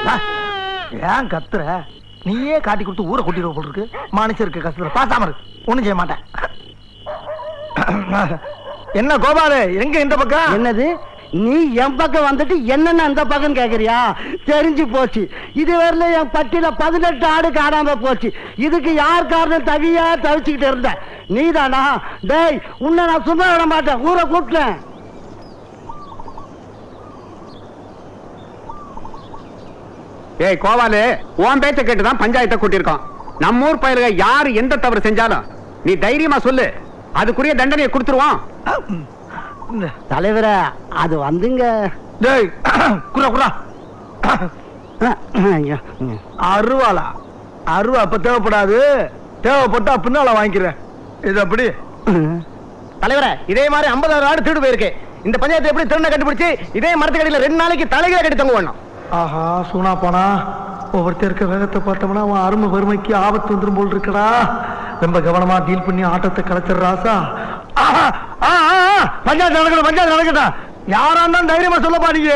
ஏன் கத்துற நீயே காட்டி கொடுத்து ஊரை கூட்டிடுவ போல் இருக்கு மனுஷருக்கு கஷ்டத்துல பாசாம இருக்கு ஒண்ணும் செய்ய மாட்டேன் என்ன கோபாலு எங்க இந்த பக்கம் என்னது நீ என் பக்கம் வந்துட்டு என்னென்ன அந்த பக்கம் கேக்குறியா தெரிஞ்சு போச்சு இது வரல என் பட்டியல பதினெட்டு ஆடு காணாம போச்சு இதுக்கு யார் காரணம் தவியா தவிச்சுக்கிட்டு இருந்த நீதானா டேய் உன்னை நான் சும்மா விட மாட்டேன் ஊரை கூப்பிட்டேன் ஏய் கோவாலு உன் பேச்ச கேட்டு தான் பஞ்சாயத்தை கூட்டியிருக்கோம் நம்ம ஊர் பயிலுக யாரு எந்த தவறு செஞ்சாலும் நீ தைரியமா சொல்லு அதுக்குரிய தண்டனையை கொடுத்துருவோம் இந்த, தலைவரே அது வந்துங்க டேய் குரா குரா ஐயோ. அருவாளா அருவா அப்ப தேவைப்படாது தேவைப்பட்டா பின்னால வாங்கிக்கிறேன் இது அப்படி தலைவரே இதே மாதிரி ஐம்பதாயிரம் ஆடு திருடு போயிருக்கு இந்த பஞ்சாயத்து எப்படி திருண்ணை கண்டுபிடிச்சு இதே மரத்துக்கடியில ரெண்டு நாளைக்கு தலைகளை கட்டி தங்க வேணும் ஆஹா சூனா போனா ஒவ்வொருத்தர் இருக்க வேகத்தை பார்த்தோம்னா அவன் அருமை வறுமைக்கு ஆபத்து வந்துரும் போல் இருக்கடா ரொம்ப கவனமா டீல் பண்ணி ஆட்டத்தை கலைச்சிடுற ராசா ஆஹா, ஆ, ஆ, ஆ, பஞ்சாயத்து நடக்கணும் பஞ்சாயத்து நடக்கட்டும் யாரா இருந்தாலும் தைரியமா சொல்லப்பா நீங்க